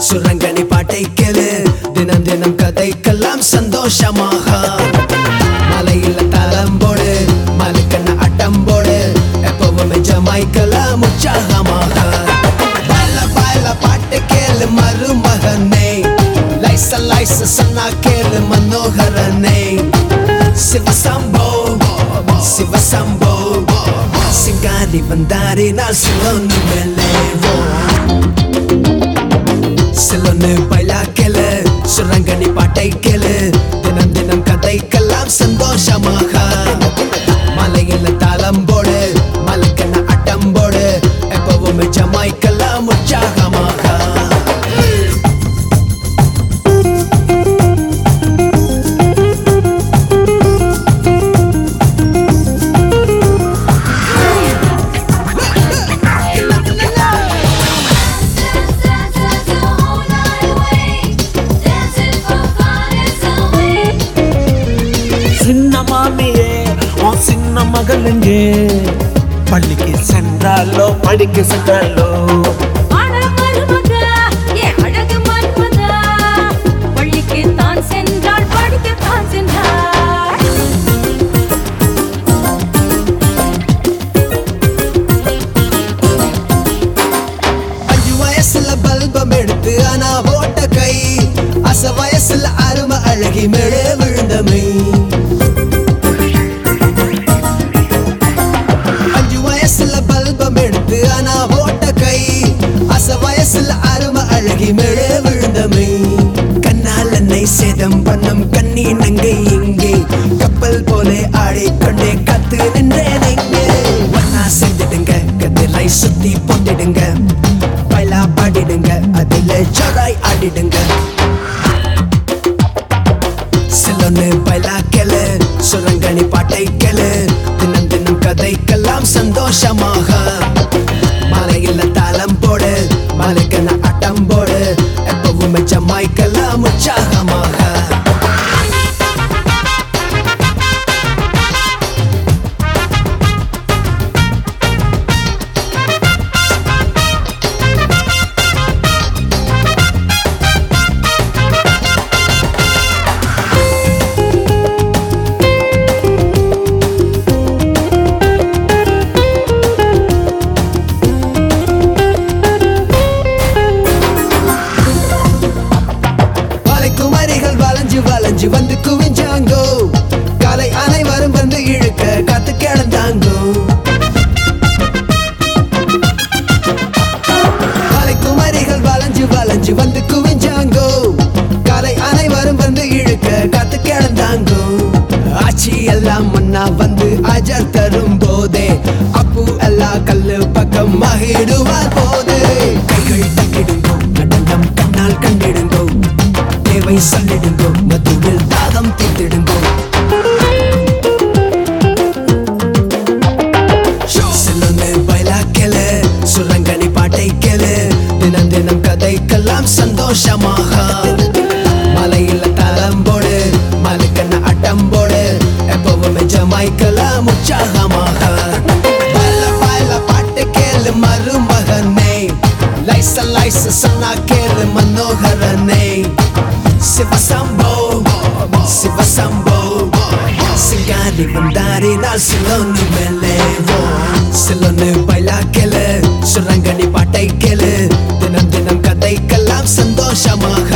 சுரங்கனி பாட்டை கேளு தினம் தினம் கதைக்கெல்லாம் சந்தோஷமாக மலையில தளம் போடு மலுக்கண்ண அட்டம் போடு எப்பவுமே ஜமாய்க்கலாம் உற்சாகமாக பால பால பாட்டு கேளு மருமகனே லைச லைச சொன்னா கேளு மனோகரனே சிவசம்போ சிவசம்போ சிங்காரி வந்தாரி நான் சிலோன்னு மேலேவோ சிலோன்னு பைலா கேளு சுரங்கனி பாட்டை கேளு தினம் தினம் கதைக்கெல்லாம் சந்தோஷமாக மலையில தாளம் போடு மலைக்கண்ண அட்டம் போடு எப்பவுமே ஜமாய்க்கெல்லாம் உற்சாகமாக சின்ன மாமியே உன் சின்ன மகளுங்கே பள்ளிக்கு சென்றாலோ படிக்க சென்றாலோ சென்றாள் படிக்கத்தான் சென்றாள் அஞ்சு வயசுல பல்பம் எடுத்து ஆனா ஓட்ட கை அச வயசுல அரும அழகி மேலே விழுந்தமை அஞ்சு வயசுல பல்பம் எடுத்து ஆனா ஓட்ட கை அச வயசுல அரும அழகி மேலே விழுந்தமை கண்ணால் என்னை சேதம் பண்ணும் கண்ணி நங்கை இங்கே கப்பல் போல ஆடிக்கொண்டே கத்து நின்றேன் இங்கே ஒன்னா சேர்ந்துடுங்க கதிரை சுத்தி போட்டிடுங்க பைலா பாடிடுங்க அதில் ஜோராய் ஆடிடுங்க சிலொன்னு பைலா கேளு சுரங்கனி பாட்டை கேளு தினம் தினம் கதைக்கெல்லாம் சந்தோஷமாக மலையில தாளம் போடு மலைக்கன அட்டம் போடு எப்பவுமே ஜமாய்க்கெல்லாம் உற்சாகமாக மலைக்குமரிகள் வளைஞ்சு வளைஞ்சு வந்து குவிஞ்சாங்கோ காலை அனைவரும் வந்து இழுக்க காத்து கிடந்தாங்கோ மலைக்குமரிகள் வளைஞ்சு வளைஞ்சு வந்து குவிஞ்சாங்கோ காலை அனைவரும் வந்து இழுக்க காத்து கிடந்தாங்கோ ஆட்சி எல்லாம் முன்னா வந்து அஜர் தரும் போதே அப்பு எல்லா கல்லு பக்கம் மகிடுவார் போது கைகள் தக்கிடுங்கோ நடனம் கண்ணால் கண்டிடுங்கோ தேவை சொல்லிடுங்கோ மதுவில் தாகம் தீர்த்திடுங்கோ சிலொன்னு பைலா கேளு சுரங்கனி பாட்டை கேளு தினம் தினம் கதைக்கெல்லாம் சந்தோஷமாக மலையில தளம் போடு மலுக்கண்ண அட்டம் போடு எப்பவுமே ஜமாய்க்கலாம் உற்சாகமாக பல பல பாட்டு கேளு மருமகனே லைச லைச சொன்னா கேளு மனோகரனே சிவசம்போ சிவசம்போ சிங்காரி வந்தாரி நான் சிலோன்னு மேலேவோ சிலோன்னு பைலா கேளு சுரங்கனி பாட்டை கேளு தினம் தினம் கதைக்கெல்லாம் சந்தோஷமாக